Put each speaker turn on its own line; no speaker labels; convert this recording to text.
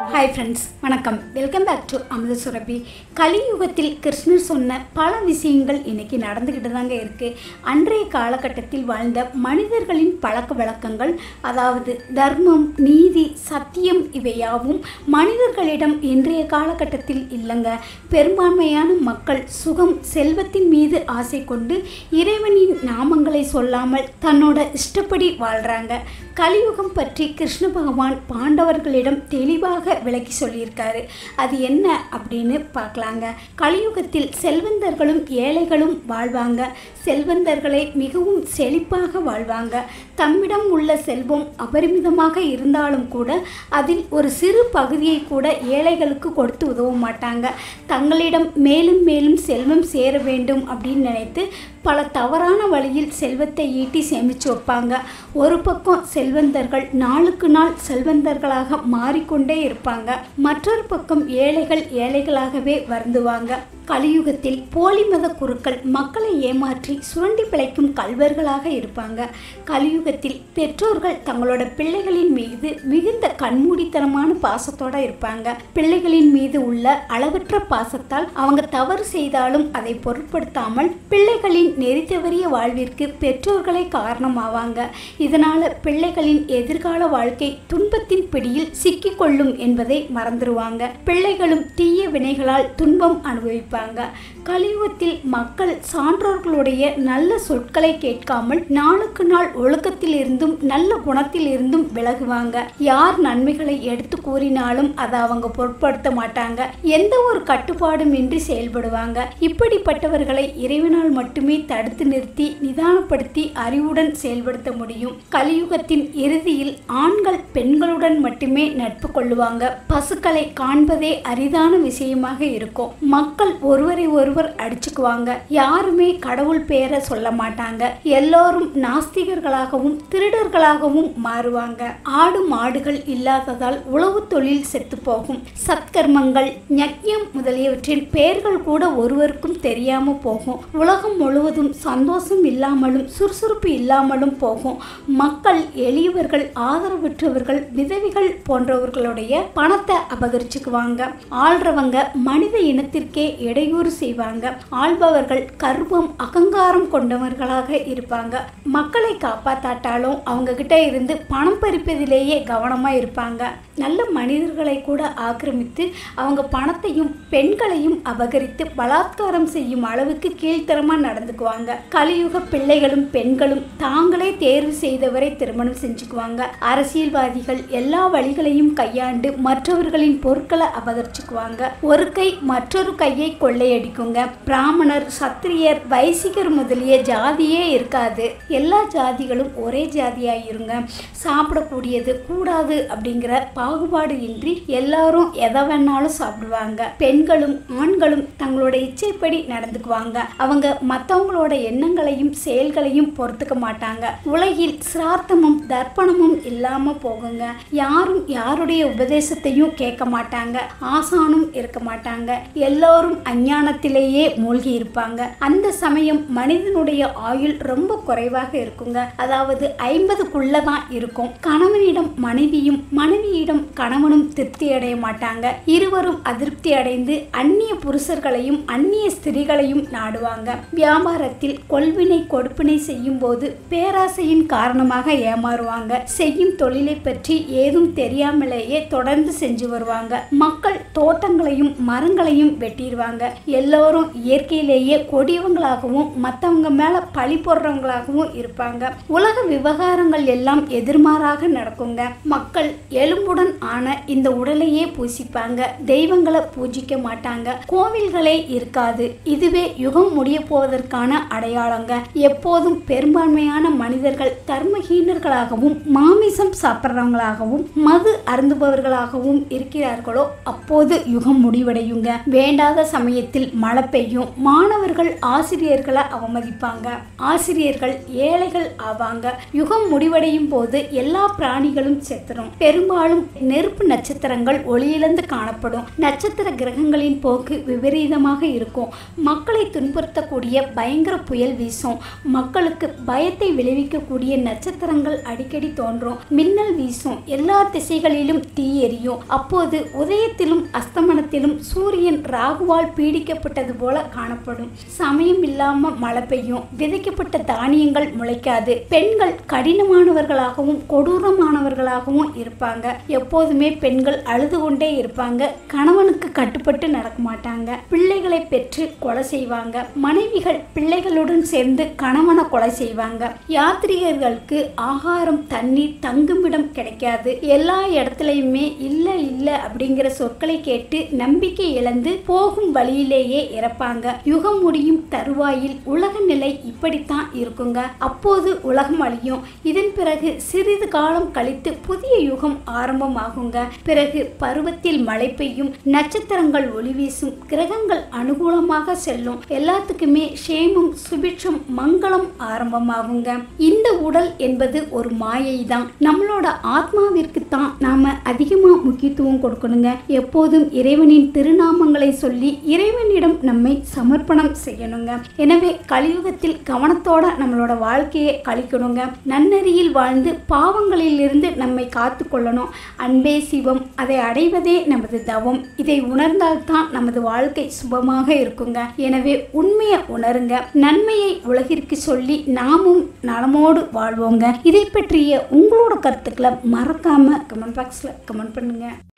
hi friends வணக்கம் welcome back to Amirtha Surabhi கலியுகத்தில் கிருஷ்ணர் சொன்ன பல விஷயங்கள் இன்னைக்கு நடந்துக்கிட்டு தாங்க இருக்குது அன்றைய காலகட்டத்தில் வாழ்ந்த மனிதர்களின் பழக்க வழக்கங்கள் அதாவது தர்மம் நீதி சத்தியம் இவையாவும் மனிதர்களிடம் இன்றைய காலகட்டத்தில் இல்லைங்க பெரும்பான்மையான மக்கள் சுகம் செல்வத்தின் மீது ஆசை கொண்டு இறைவனின் நாமங்களை சொல்லாமல் தன்னோட இஷ்டப்படி வாழ்கிறாங்க கலியுகம் பற்றி கிருஷ்ண பகவான் பாண்டவர்களிடம் தெளிவாக விளக்கி சொல்லியிருக்காரு அது என்ன அப்படின்னு பார்க்கலாங்க கலியுகத்தில் செல்வந்தர்களும் ஏழைகளும் வாழ்வாங்க செல்வந்தர்களே மிகவும் செழிப்பாக வாழ்வாங்க தம்மிடம் உள்ள செல்வம் அபரிமிதமாக இருந்தாலும் கூட அதில் ஒரு சிறு பகுதியை கூட ஏழைகளுக்கு கொடுத்து உதவ மாட்டாங்க தங்களிடம் மேலும் மேலும் செல்வம் சேர வேண்டும் அப்படின்னு நினைத்து பல தவறான வழியில் செல்வத்தை ஈட்டி சேமித்து வைப்பாங்க ஒரு பக்கம் செல்வந்தர்கள் நாளுக்கு நாள் செல்வந்தர்களாக மாறிக்கொண்டே இருப்பாங்க மற்றொரு பக்கம் ஏழைகள் ஏழைகளாகவே வருந்துவாங்க கலியுகத்தில் போலி மத குருக்கள் மக்களை ஏமாற்றி சுரண்டி பிழைக்கும் கல்வர்களாக இருப்பாங்க கலியுகத்தில் பெற்றோர்கள் தங்களோட பிள்ளைகளின் மீது மிகுந்த கண்மூடித்தனமான பாசத்தோட இருப்பாங்க பிள்ளைகளின் மீது உள்ள அளவற்ற பாசத்தால் அவங்க தவறு செய்தாலும் அதை பொருட்படுத்தாமல் பிள்ளைகளின் நெறி தவறிய வாழ்விற்கு பெற்றோர்களே காரணமாவாங்க இதனால பிள்ளைகளின் எதிர்கால வாழ்க்கை துன்பத்தின் பிடியில் சிக்கிக்கொள்ளும் என்பதை மறந்துடுவாங்க பிள்ளைகளும் தீய வினைகளால் துன்பம் அனுபவிப்பாங்க கலியுகத்தில் மக்கள் சான்றோர்களுடைய நல்ல சொற்களை கேட்காமல் நாளுக்கு நாள் ஒழுக்கத்தில் இருந்தும் நல்ல குணத்தில் இருந்தும் விலகுவாங்க யார் நன்மைகளை எடுத்து கூறினாலும் அதை அவங்க பொருட்படுத்த மாட்டாங்க எந்த ஒரு கட்டுப்பாடும் இன்றி செயல்படுவாங்க இப்படிப்பட்டவர்களை இறைவனால் மட்டுமே தடுத்து நிறுத்தி நிதானப்படுத்தி அறிவுடன் செயல்படுத்த முடியும் கலியுகத்தின் இறுதியில் ஆண்கள் பெண்களுடன் மட்டுமே நட்பு கொள்ளுவாங்க பசுக்களை காண்பதே அரிதான விஷயமாக இருக்கும் மக்கள் ஒருவரை ஒருவர் அடிச்சுக்குவாங்க யாருமே கடவுள் பேரை சொல்ல மாட்டாங்க எல்லோரும் நாஸ்திகர்களாகவும் திருடர்களாகவும் மாறுவாங்க ஆடு மாடுகள் இல்லாததால் உழவு தொழில் செத்து போகும் சத்கர்மங்கள் ஞக்யம் முதலியவற்றின் பெயர்கள் கூட ஒருவருக்கும் தெரியாம போகும் உலகம் முழுவதும் சந்தோஷம் இல்லாமலும் சுறுசுறுப்பு இல்லாமலும் போகும் மக்கள் எளியவர்கள் ஆதரவற்றவர்கள் விதவிகள் போன்றவர்களுடைய பணத்தை அபகரிச்சுக்குவாங்க ஆள்றவங்க மனித இனத்திற்கே இடையூறு செய்வாங்க ஆள்பவர்கள் கர்வம் அகங்காரம் கொண்டவர்களாக இருப்பாங்க மக்களை காப்பாத்தாட்டாலும் அவங்க கிட்ட இருந்து பணம் பறிப்பதிலேயே கவனமா இருப்பாங்க நல்ல மனிதர்களை கூட ஆக்கிரமித்து அவங்க பணத்தையும் பெண்களையும் அபகரித்து பலாத்காரம் செய்யும் அளவுக்கு கீழ்த்தரமா நடந்துக்குவாங்க கலியுக பிள்ளைகளும் பெண்களும் தாங்களே தேர்வு செய்தவரை திருமணம் செஞ்சுக்குவாங்க அரசியல்வாதிகள் எல்லா வழிகளையும் கையாண்டு மற்றவர்களின் பொருட்களை அபகரிச்சுக்குவாங்க ஒரு கை மற்றொரு கையை கொள்ளையடிக்குங்க பிராமணர் சத்திரியர் வைசிகர் முதலிய ஜாதியே இருக்காது எல்லா ஜாதிகளும் ஒரே ஜாதியாயிருங்க சாப்பிடக்கூடியது கூடாது அப்படிங்கிற பாகுபாடு இன்றி எல்லாரும் எதை வேணாலும் சாப்பிடுவாங்க பெண்களும் ஆண்களும் தங்களோட இச்சைப்படி நடந்துக்குவாங்க அவங்க மற்றவங்களோட எண்ணங்களையும் செயல்களையும் பொறுத்துக்க மாட்டாங்க உலகில் சிரார்த்தமும் தர்ப்பணமும் இல்லாம போகுங்க யாரும் யாருடைய உபதேசத்தையும் கேட்க மாட்டாங்க ஆசானும் இருக்க மாட்டாங்க எல்லோரும் அஞ்ஞானத்திலேயே மூழ்கி இருப்பாங்க அந்த சமயம் மனிதனுடைய ஆயுள் ரொம்ப குறைவாக இருக்குங்க அதாவது ஐம்பதுக்குள்ள தான் இருக்கும் கணவனிடம் மனைவியும் மனைவியிடம் கணவனும் திருப்தி அடைய மாட்டாங்க இருவரும் அதிருப்தி அடைந்து அந்நிய புருஷர்களையும் அந்நிய ஸ்திரீகளையும் நாடுவாங்க வியாபாரத்தில் கொள்வினை கொடுப்பினை செய்யும் போது பேராசையின் காரணமாக ஏமாறுவாங்க செய்யும் தொழிலை பற்றி ஏதும் தெரியாமலேயே தொடர்ந்து செஞ்சு வருவாங்க மக்கள் தோட்டங்களையும் மரங்களையும் வெட்டிடுவாங்க எல்லோரும் இயற்கையிலேயே கொடியவங்களாகவும் மற்றவங்க மேல பழி போடுறவங்களாகவும் இருப்பாங்க உலக விவகாரங்கள் எல்லாம் எதிர்மாறாக நடக்குங்க மக்கள் எலும்புடன் ஆன இந்த உடலையே பூசிப்பாங்க தெய்வங்களை பூஜிக்க மாட்டாங்க கோவில்களே இருக்காது இதுவே யுகம் முடிய போவதற்கான அடையாளங்க எப்போதும் பெரும்பான்மையான மனிதர்கள் தர்மஹீனர்களாகவும் மாமிசம் சாப்பிட்றவங்களாகவும் மது அருந்துபவர்களாகவும் இருக்கிறார்களோ அப்போது யுகம் முடிவடையுங்க வேண்டாத சமயத்தில் மழை பெய்யும் மாணவர்கள் ஆசிரியர்களை அவமதிப்பாங்க ஆசிரியர்கள் ஏழைகள் ஆவாங்க யுகம் முடிவடையும் போது எல்லா பிராணிகளும் செத்துரும் பெரும்பாலும் நெருப்பு நட்சத்திரங்கள் ஒளியிழந்து காணப்படும் நட்சத்திர கிரகங்களின் போக்கு விபரீதமாக இருக்கும் மக்களை துன்புறுத்தக்கூடிய பயங்கர புயல் வீசும் மக்களுக்கு பயத்தை விளைவிக்கக்கூடிய நட்சத்திரங்கள் அடிக்கடி தோன்றும் மின்னல் வீசும் எல்லா திசைகளிலும் தீ எரியும் அப்போது உதயத்திலும் அஸ்தமனத்திலும் சூரியன் ராகுவால் பீடிக்கப்பட்டது போல காணப்படும் சமயம் இல்லாம மழை பெய்யும் விதைக்கப்பட்ட தானியங்கள் முளைக்காது பெண்கள் கடினமானவர்களாகவும் கொடூரமானவர்களாகவும் இருப்பாங்க எப்போதுமே பெண்கள் அழுது கொண்டே இருப்பாங்க கணவனுக்கு கட்டுப்பட்டு நடக்க மாட்டாங்க பிள்ளைகளை பெற்று கொலை செய்வாங்க மனைவிகள் பிள்ளைகளுடன் சேர்ந்து கணவனை கொலை செய்வாங்க யாத்ரீகர்களுக்கு ஆகாரம் தண்ணீர் தங்குமிடம் கிடைக்காது எல்லா இடத்துலையுமே இல்லை இல்லை அப்படிங்கிற சொற்களை கேட்டு நம்பிக்கை இழந்து போகும் வழியிலேயே இறப்பாங்க யுகம் முடியும் தருவாயில் உலக நிலை இப்படித்தான் இருக்குங்க அப்போது உலகம் அழியும் இதன் பிறகு சிறிது காலம் கழித்து புதிய யுகம் ஆரம்பமாகுங்க பிறகு பருவத்தில் மழை பெய்யும் நட்சத்திரங்கள் ஒளி வீசும் கிரகங்கள் அனுகூலமாக செல்லும் எல்லாத்துக்குமே சேமம் சுபிட்சம் மங்களம் ஆரம்பமாகுங்க இந்த உடல் என்பது ஒரு மாயை தான் நம்மளோட ஆத்மாவிற்கு தான் நாம அதிகமா முக்கியத்துவம் கொடுக்கணுங்க எப்போதும் இறைவனின் திருநாமங்களை சொல்லி இறைவனிடம் நம்மை சமர்ப்பணம் செய்யணுங்க எனவே கலியுகத்தில் கவனத்தோட நம்மளோட வாழ்க்கையை கழிக்கணுங்க நன்னெறியில் வாழ்ந்து பாவங்களில் இருந்து நம்மை காத்து கொள்ளணும் அன்பே சிவம் அதை அடைவதே நமது தவம் இதை உணர்ந்தால்தான் நமது வாழ்க்கை சுபமாக இருக்குங்க எனவே உண்மையை உணருங்க நன்மையை உலகிற்கு சொல்லி நாமும் நலமோடு வாழ்வோங்க இதை பற்றிய உங்களோட கருத்துக்களை மறக்காம கமெண்ட் பாக்ஸில் கமெண்ட் பண்ணுங்க